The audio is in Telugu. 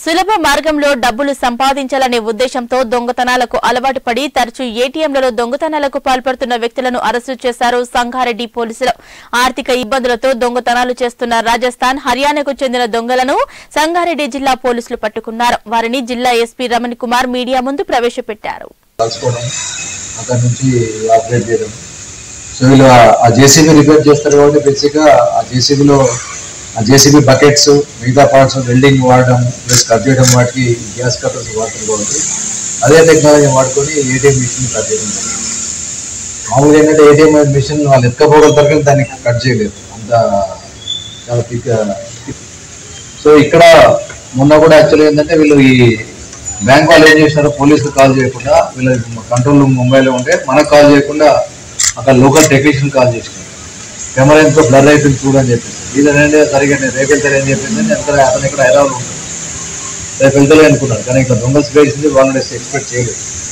సులభ మార్గంలో డబ్బులు సంపాదించాలనే ఉద్దేశంతో దొంగతనాలకు అలవాటు పడి తరచూ ఏటీఎంలలో దొంగతనాలకు పాల్పడుతున్న వ్యక్తులను అరెస్టు చేశారు సంగారెడ్డి పోలీసులు ఆర్థిక ఇబ్బందులతో దొంగతనాలు చేస్తున్న రాజస్థాన్ హర్యానాకు చెందిన దొంగలను సంగారెడ్డి జిల్లా పోలీసులు పట్టుకున్నారు వారిని జిల్లా ఎస్పీ రమణ్ కుమార్ మీడియా ముందు ప్రవేశపెట్టారు కలుసుకోవడం అక్కడ నుంచి ఆపరేట్ చేయడం సో వీళ్ళు ఆ- ఆ జేసీబీ రిపేర్ చేస్తారు కాబట్టి బేసిక్గా ఆ జేసీబీలో ఆ జేసీబీ బకెట్స్ మిగతా పార్ట్స్ వెల్డింగ్ వాడడం ప్లస్ కట్ చేయడం వాటికి గ్యాస్ కట్టర్స్ వాడతారు కాబట్టి అదే టెక్నాలజీ వాడుకొని ఏటీఎం మిషన్ కట్ చేయడం జరిగింది. మామూలుగా ఏంటంటే ఏటీఎం మిషన్ వాళ్ళు ఎత్తుకపోగలుగుతారు కానీ దాన్ని కట్ చేయలేదు అంత చాలా థిక్ సో ఇక్కడ మొన్న కూడా యాక్చువల్గా ఏంటంటే వీళ్ళు ఈ బ్యాంక్ వాళ్ళు ఏం చేసినారు పోలీసులు కాల్ చేయకుండా వీళ్ళ కంట్రోల్ రూమ్ ముంబైలో ఉంటే మనకు కాల్ చేయకుండా అక్కడ లోకల్ టెక్నీషియన్ కాల్ చేసినారు కెమెరా ఎంతో బ్లర్ అయిపోయింది చూడని చెప్పేసి ఇది ఏంటంటే సరిగా నేను రేపు వెళ్తారు ఏం చెప్పింది నేను ఇక్కడ అతను ఇక్కడ హైదరాబాద్ ఉంటాను రేపు వెళ్తారు అనుకున్నాను కానీ ఇక్కడ దొంగలు వేసింది వాళ్ళని ఎక్స్పెక్ట్ చేయలేదు